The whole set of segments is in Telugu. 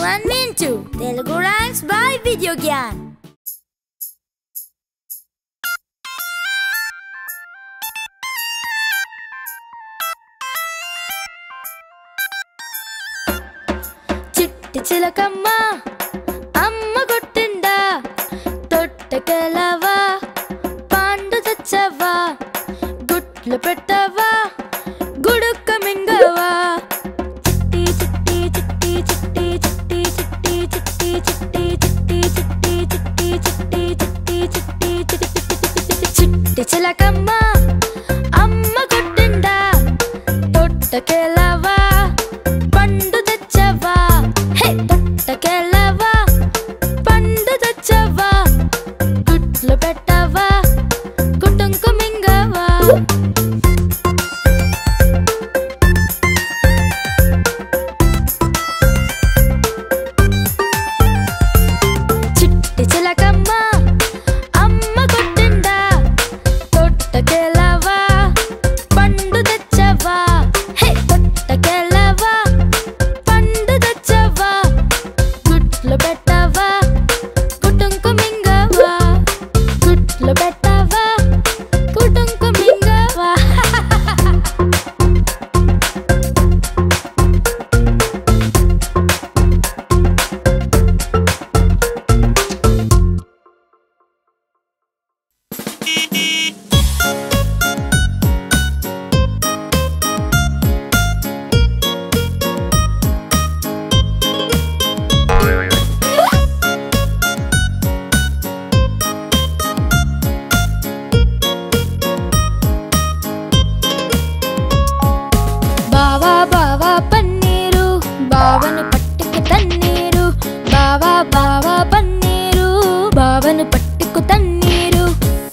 and Mintu Telugu rhymes by video Gyan చిట్టి చిలకమ్మ అమ్మ కొట్టిందా తొట్టకెలవా పాండు తెచ్చవా గుట్లు పెట్టవా గుడుక్క మింగవా చిట్టి చిట్టి చిట్టి చిట్టి చిట్టి చిట్టి చిట్టి చిట్టి చిట్టి చిట్టి చిట్టి చిట్టి చిట్టి చిట్టి చిట్టి చిలకమ్మ అమ్మ కొట్టిందా తొట్టకెలవా పండు తెచ్చవా హే తొట్టకెలవా పండు తెచ్చవా గుట్లు పెట్టవా కుటుంకు మింగవా చిట్టి చిలకమ్మ అమ్మ కొట్టిందా తొట్టకెలవా పండు తెచ్చవా హే తొట్టకెలవా పండు తెచ్చవా గుట్లు పెట్టవా కుటుంకు మింగవా గుట్లు పెట్టవా కుటుంకు మింగవా బావా బావా పన్నీరు బావను పట్టుకు తన్నీరు బావా బావా పన్నీరు బావను పట్టుకు తన్నీరు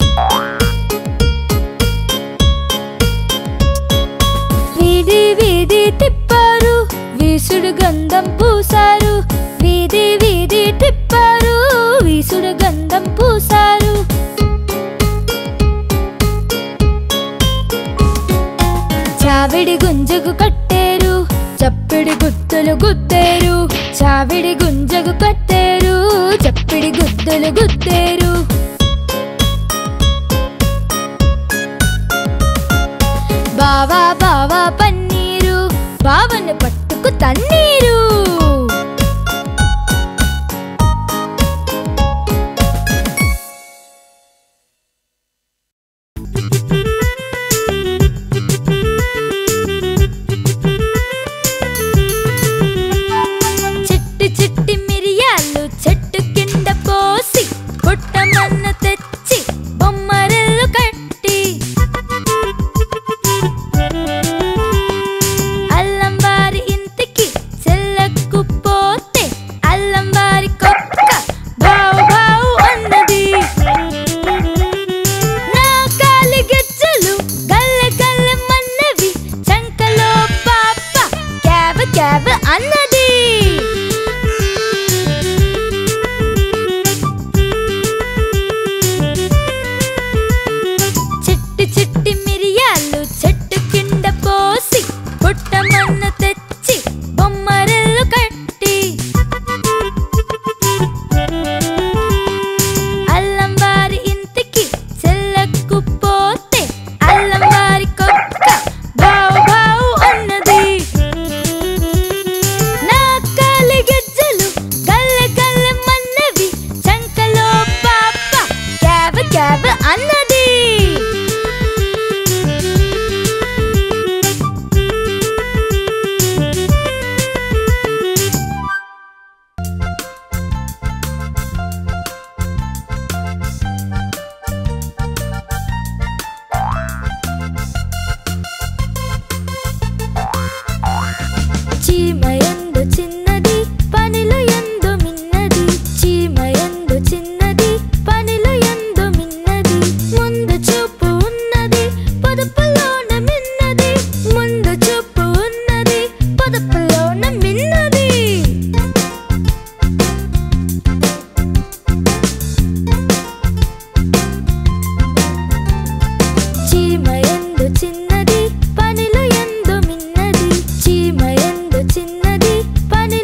వీధి వీధి తిప్పారు వీసుడు గంధం పూసారు వీధి వీధి తిప్పారు వీసుడు గంధం పూసారు చావిడి గుంజకు కట్టేరు చప్పిడి గుత్తులు గుద్దేరు చావిడి గుంజకు కట్టేరు చప్పిడి గుత్తులు గుద్దేరు బావా బావా పన్నీరు బావను పట్టుకు తన్నీరు చిట్టి చిట్టి మిరియాలు చెట్టు కింద పోసి పుట్టమన్ను తెచ్చి బొమ్మరెల్లు కట్టి అల్లం వారి ఇంటికి చెల్లకు పోతే అల్లం వారి కుక్క బావు బావు అన్నది నా కాలి గజ్జలు గల్లె గల్లె మన్నవి చంకలో పాప క్యాబ్ క్యాబ్ అన్నది చిట్టి చిట్టి మిరియాలు చెట్టు కింద పోసి పుట్టమన్ను తెచ్చి బొమ్మరెల్లు కట్టి అల్లం వారి ఇంటికి చెల్లకు పోతే అల్లం వారి కుక్క బావు బావు అన్నది నా కాలి గజ్జలు గల్లె గల్లె మన్నవి చంకలో పాప క్యాబ్ క్యాబ్ అన్నది చీమయందు చిన్నది పనిలో ఎందు మిన్నది చీమయందు చిన్నది పనిలో ఎందు మిన్నది ముందు చూపు ఉన్నది పొదుపులోన మిన్నది ముందు చూపు ఉన్నది పొదుపులోన మిన్నది చీమయందు చిన్నది పనిలో ఎందు మిన్నది చీమయందు చిన్నది పని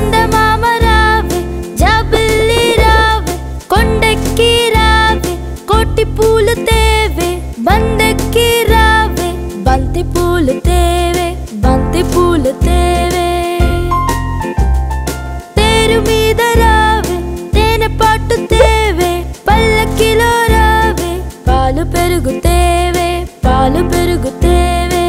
చందమామ రావే జాబిల్లి రావే కొండెక్కి రావే కోటి పూలు తేవే బందెక్కి రావే బంతి పూలు తేవే బంతి పూలు తేవే తేరు మీద రావే తేనె పాటు తేవే పల్లకిలో రావే పాలు పెరుగు తేవే పాలు పెరుగు తేవే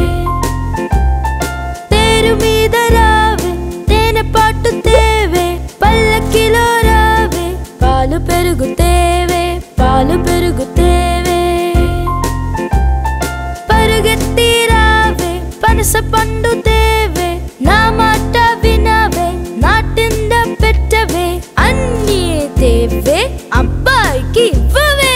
తేరు మీద రావే తేనె పాటు తేవే పల్లకిలో రావే పాలు పెరుగు తేవే పాలు పెరుగు తేవే పరుగెత్తి రావే పనస పండు తేవే నా మాట వినవే నాటింద పెట్టవే అన్నీ తేవే అబ్బాయికి ఇవ్వవే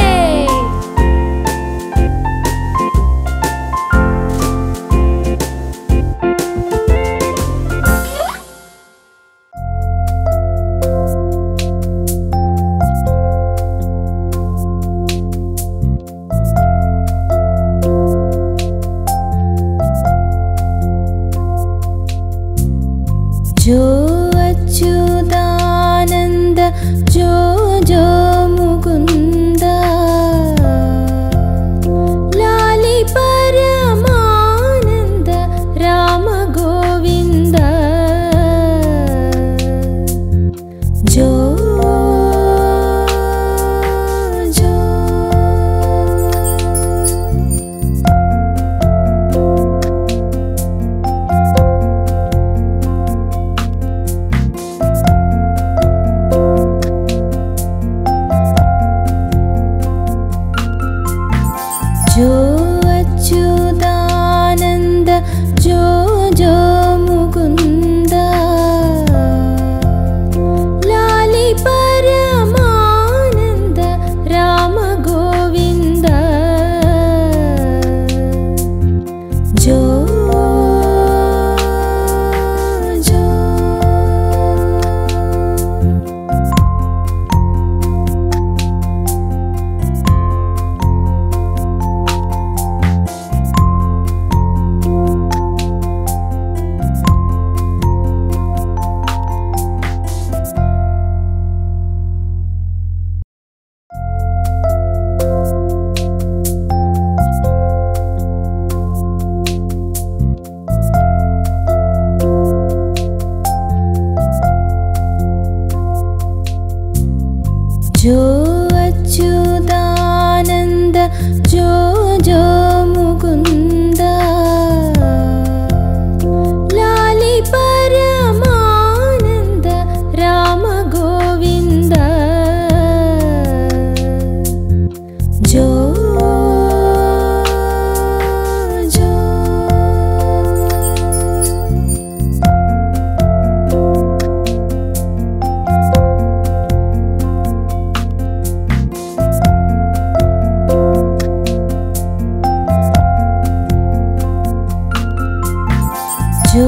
जो अच्युतानन्द जो जो मुकुन्द लालि परमानन्द राम गोविन्द जो जो जो अच्युतानन्द जो जो मुकुन्द लालि परमानन्द राम गोविन्द जो जो जो अच्युतानन्द जो जो मुकुन्द लालि परमानन्द राम गोविन्द जो जो जो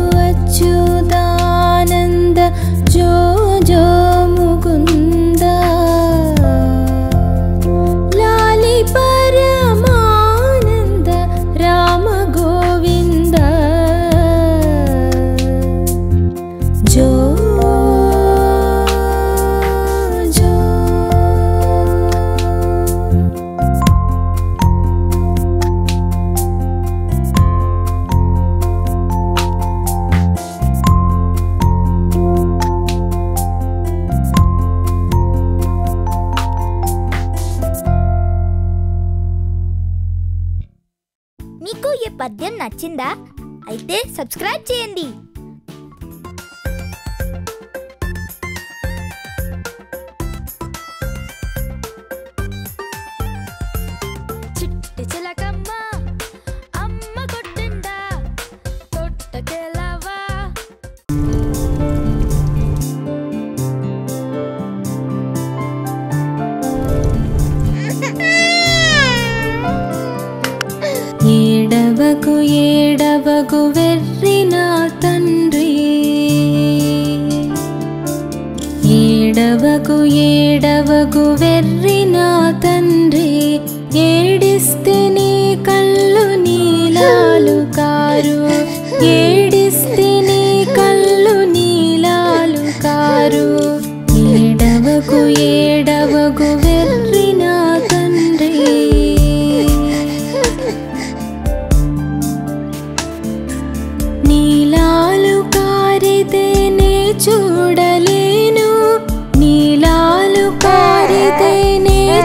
अच्युतानन्द जो जो मुकुन्द लालि परमानन्द राम गोविन्द जो जो మీకు ఈ పద్యం నచ్చిందా అయితే సబ్స్క్రైబ్ చేయండి చిట్టి చిలకమ్మ అమ్మ కొట్టిందా కొట్టకెలవా ఏడవకు ఏడవకు వెర్రి నా తండ్రి ఏడవకు ఏడవకు వెర్రి నా తండ్రి ఏడిస్తే నీ కళ్ళు నీలాలు కారు ఏడిస్తే నీ కళ్ళు నీలాలు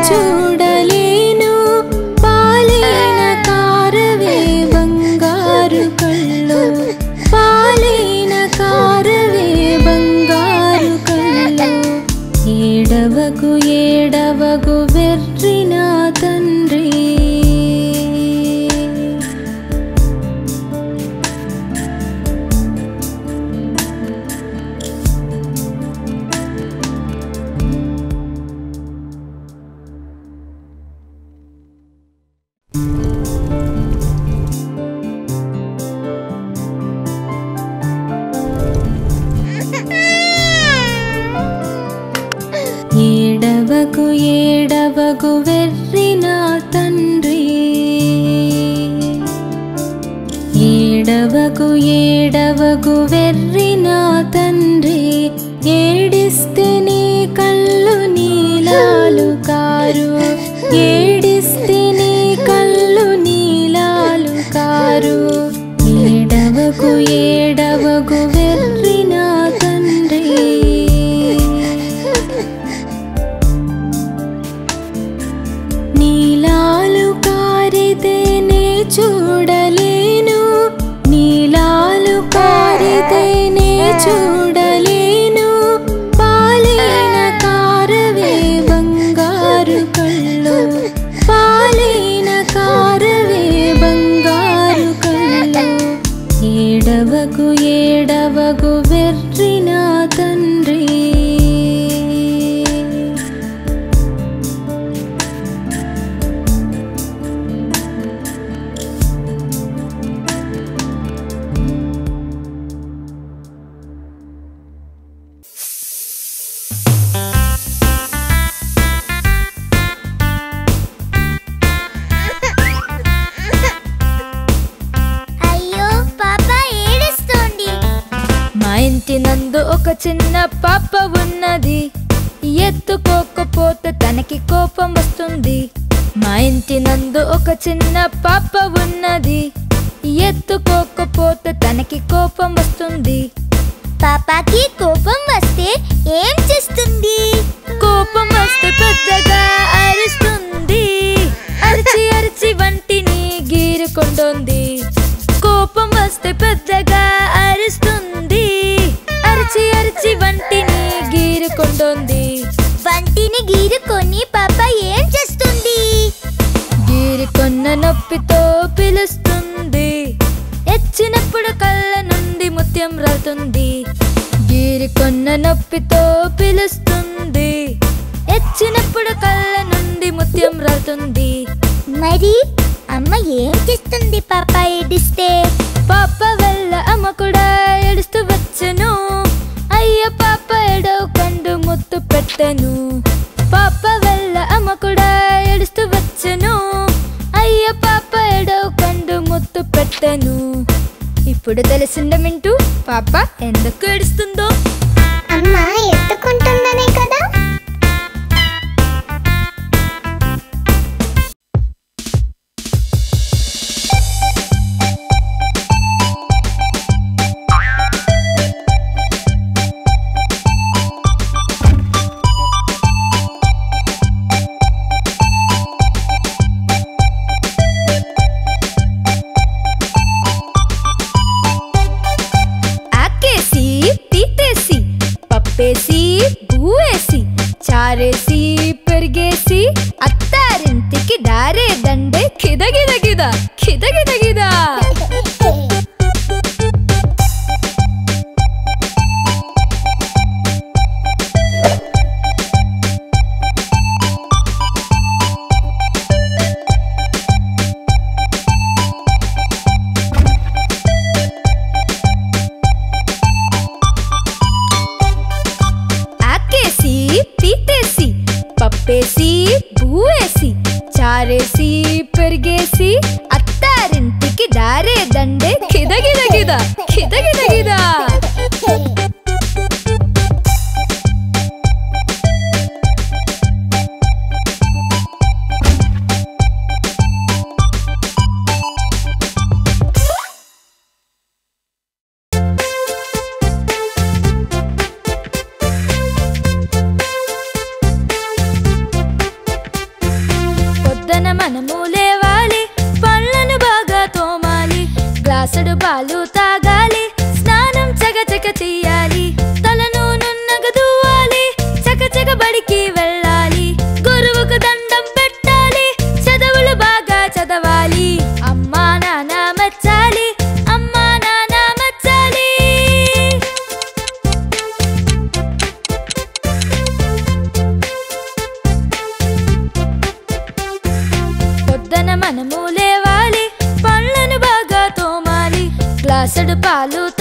చూడలేను పాలైన కారవే బంగారు కళ్ళు పాలైన కారవే బంగారు కళ్ళు ఏడవకు ఏడవకు వెర్రిన తండ్రి ఏడవకు ఏడవకు వెర్రిన తండ్రి ఏడవకు ఏడవకు వెర్రిన తండ్రి ఏడిస్తే నీ కళ్ళు నీలాలు కారు ఏడిస్తే నీ కళ్ళు నీలాలు కారు ఏడవకు ఏడవకు వెర్రిన తండ్రి నీలాలు కారితేనే చూడలేను నీలాలు కారితేనే చూడలేను పాలైన కారవే బంగారు కళ్ళు పాలైన కారవే బంగారు కళ్ళు ఏడవకు ఏడవకు వెర్రిన తండ్రి అయ్యో పాప ఏడుస్తోంది మా ఇంటి నందు ఒక చిన్న పాప ఉన్నది ఎత్తుకోకపోతే తనకి కోపం వస్తుంది మా ఇంటి నందు ఒక చిన్న పాప ఉన్నది ఎత్తుకోకపోతే తనకి కోపం వస్తుంది పాపాకి కోపం వస్తే ఏం చేస్తుంది కోపం వస్తే పెద్దగా అరుస్తుంది అరిచి అరిచి వంటిని గీరుకుంటోంది కోపం వస్తే పెద్దగా అరుస్తుంది అరిచి అరిచి వంటిని గీరుకుంటోంది వంటిని గీరుకొని పాప ఏం చేస్తుంది గీరుకొన్న నొప్పితో పిలుస్తుంది ఎచ్చినప్పుడు కళ్ళ నుండి ముత్యం రాలుతుంది గీరుకొన్న నొప్పితో పిలుస్తుంది ఎచ్చినప్పుడు కళ్ళ నుండి ముత్యం రాలుతుంది మరి అమ్మ ఏం చేస్తుంది పాప ఏడిస్తే పాప వల్ల అమ్మ కూడా ఏడుస్తూ వచ్చను అయ్య పాప ఎడవకండు ముత్తు పెట్టను పాప వల్ల అమ్మ కూడా ఏడుస్తూ వచ్చను అయ్య పాప ఎడవకండు ముత్తు పెట్టను ఇప్పుడు తెలిసిండ మింటూ పాప ఎందుకు ఏడుస్తుందో అమ్మ ఎత్తుకుంటుందనే కదా ఆకేసి తీటేసి పప్పేసి బూవేసి చారేసి పెరిగేసి అత్తారింటికి దారే దండే కిదగిద గిద కిదగిద గిద ఆకేసి పీటేసి పప్పేసి బూవేసి చారేసి పెరిగేసి అత్తారింటికి దారే దండే కిదగిద గిద కిదగిద గిద గ్లాసుడు పాలు తాగాలి స్నానం చకచక చెయ్యాలి తలను నున్నగా దువ్వాలి చకచక బడికి వెళ్ళాలి గురువుకు దండం పెట్టాలి చదువులు బాగా చదవాలి అమ్మా నాన్న మచ్చాలి అమ్మా నాన్న మచ్చాలి పొద్దున మనము లేవాలి పళ్ళను బాగా తోమాలి గ్లాసుడు పాలు